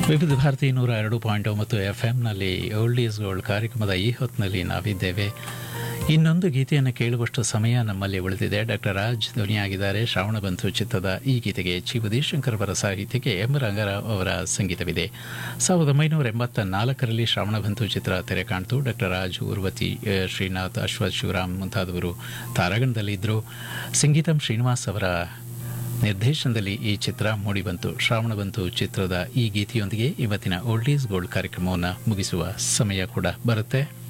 ವಿವಿಧ ಭಾರತಿ ನೂರ ಎರಡು ಪಾಯಿಂಟ್ ಒಂಬತ್ತು ಎಫ್ ಎಂನಲ್ಲಿ ಓಲ್ಡ್ ಈಸ್ ಗೋಲ್ಡ್ ಕಾರ್ಯಕ್ರಮದ ಈ ಹೊತ್ತಿನಲ್ಲಿ ನಾವಿದ್ದೇವೆ ಇನ್ನೊಂದು ಗೀತೆಯನ್ನು ಕೇಳುವಷ್ಟು ಸಮಯ ನಮ್ಮಲ್ಲಿ ಉಳಿದಿದೆ ಡಾಕ್ಟರ್ ರಾಜ್ ಧ್ವನಿಯಾಗಿದ್ದಾರೆ ಶ್ರಾವಣಬಂಧು ಚಿತ್ರದ ಈ ಗೀತೆಗೆ ಚಿ ಶಂಕರ್ ಅವರ ಸಾಹಿತ್ಯಕ್ಕೆ ಎಂ ರಂಗರಾವ್ ಅವರ ಸಂಗೀತವಿದೆ ಸಾವಿರದ ಒಂಬೈನೂರ ಎಂಬತ್ತ ನಾಲ್ಕರಲ್ಲಿ ಶ್ರಾವಣಬಂಧು ಚಿತ್ರ ತೆರೆ ಕಾಣ್ತು ಡಾಕ್ಟರ್ ರಾಜ್ ಉರ್ವತಿ ಆ, ಶ್ರೀನಾಥ್ ಅಶ್ವಥ್ ಶಿವರಾಮ್ ಮುಂತಾದವರು ತಾರಾಗಣದಲ್ಲಿದ್ದರು ಸಂಗೀತಂ ಶ್ರೀನಿವಾಸ್ ಅವರ ನಿರ್ದೇಶನದಲ್ಲಿ ಈ ಚಿತ್ರ ಮೂಡಿಬಂತು ಶ್ರಾವಣಬಂತು ಚಿತ್ರದ ಈ ಗೀತೆಯೊಂದಿಗೆ ಇವತ್ತಿನ ಓಲ್ಡ್ ಈಸ್ ಗೋಲ್ಡ್ ಕಾರ್ಯಕ್ರಮವನ್ನು ಮುಗಿಸುವ ಸಮಯ ಕೂಡ ಬರುತ್ತೆ